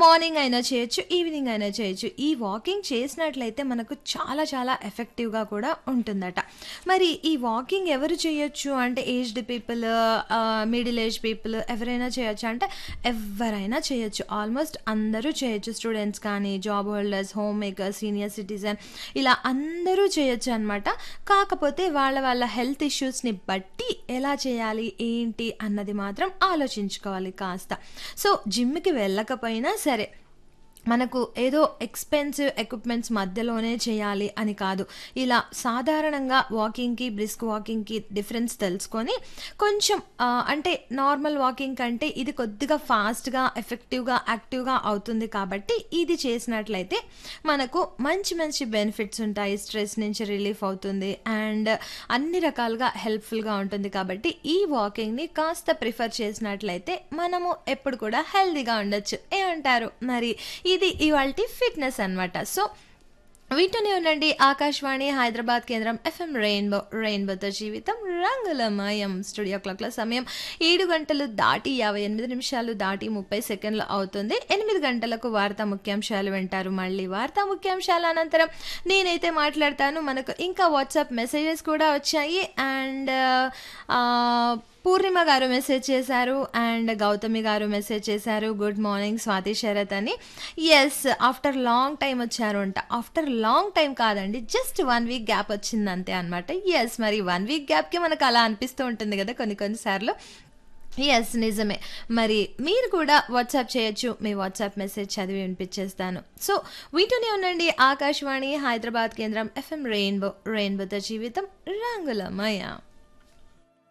morning అయినా చేయొచ్చు evening అయినా చేయొచ్చు ఈ వాకింగ్ చేసినట్లయితే మనకు చాలా చాలా ఎఫెక్టివ్గా కూడా ఉంటుందట మరి ఈ వాకింగ్ ఎవరు చేయొచ్చు అంటే aged people middle age people ఎవరైనా చేయొచ్చు అంటే ఎవరైనా చేయొచ్చు ఆల్మోస్ట్ అందరూ చేయొచ్చు స్టూడెంట్స్ కానీ job holders home maker senior citizen ఇలా అందరూ చేయొచ్చు అనమాట కాకపోతే వాళ్ళ వాళ్ళ హెల్త్ ఇష్యూస్ని బట్టి ఎలా చేయాలి ఏంటి అన్నది మాత్రం ఆలోచించుకోవాలి కాస్త సో జిమ్కి వెళ్ళకపోయినా సరే మనకు ఏదో ఎక్స్పెన్సివ్ ఎక్విప్మెంట్స్ మధ్యలోనే చేయాలి అని కాదు ఇలా సాధారణంగా వాకింగ్కి బ్రిస్క్ వాకింగ్కి డిఫరెన్స్ తెలుసుకొని కొంచెం ఆ, అంటే నార్మల్ వాకింగ్ కంటే ఇది కొద్దిగా ఫాస్ట్గా ఎఫెక్టివ్గా యాక్టివ్గా అవుతుంది కాబట్టి ఇది చేసినట్లయితే మనకు మంచి మంచి బెనిఫిట్స్ ఉంటాయి స్ట్రెస్ నుంచి రిలీఫ్ అవుతుంది అండ్ అన్ని రకాలుగా హెల్ప్ఫుల్గా ఉంటుంది కాబట్టి ఈ వాకింగ్ని కాస్త ప్రిఫర్ చేసినట్లయితే మనము ఎప్పుడు కూడా హెల్తీగా ఉండొచ్చు ఏమంటారు మరి ఇది ఇవాళ ఫిట్నెస్ అన్నమాట సో వీటిని ఉండండి ఆకాశవాణి హైదరాబాద్ కేంద్రం ఎఫ్ఎం రెయిన్బో రెయిన్బోతో జీవితం రంగులమయం స్టూడియో క్లాక్ల సమయం ఏడు గంటలు దాటి యాభై ఎనిమిది నిమిషాలు దాటి ముప్పై సెకండ్లు అవుతుంది ఎనిమిది గంటలకు వార్తా ముఖ్యాంశాలు వింటారు మళ్ళీ వార్తా ముఖ్యాంశాల అనంతరం నేనైతే మాట్లాడతాను మనకు ఇంకా వాట్సాప్ మెసేజెస్ కూడా వచ్చాయి అండ్ పూర్ణిమ గారు మెసేజ్ చేశారు అండ్ గౌతమి గారు మెసేజ్ చేశారు గుడ్ మార్నింగ్ స్వాతి శరత్ అని ఎస్ ఆఫ్టర్ లాంగ్ టైం వచ్చారు అంట ఆఫ్టర్ లాంగ్ టైం కాదండి జస్ట్ వన్ వీక్ గ్యాప్ వచ్చింది అంతే అనమాట ఎస్ మరి వన్ వీక్ గ్యాప్కి మనకు అలా అనిపిస్తూ ఉంటుంది కదా కొన్ని కొన్నిసార్లు ఎస్ నిజమే మరి మీరు కూడా వాట్సాప్ చేయొచ్చు మీ వాట్సాప్ మెసేజ్ చదివి వినిపించేస్తాను సో వీటిని ఉండండి ఆకాశవాణి హైదరాబాద్ కేంద్రం ఎఫ్ఎం రెయిన్బో రెయిన్బోతో జీవితం రంగులమయ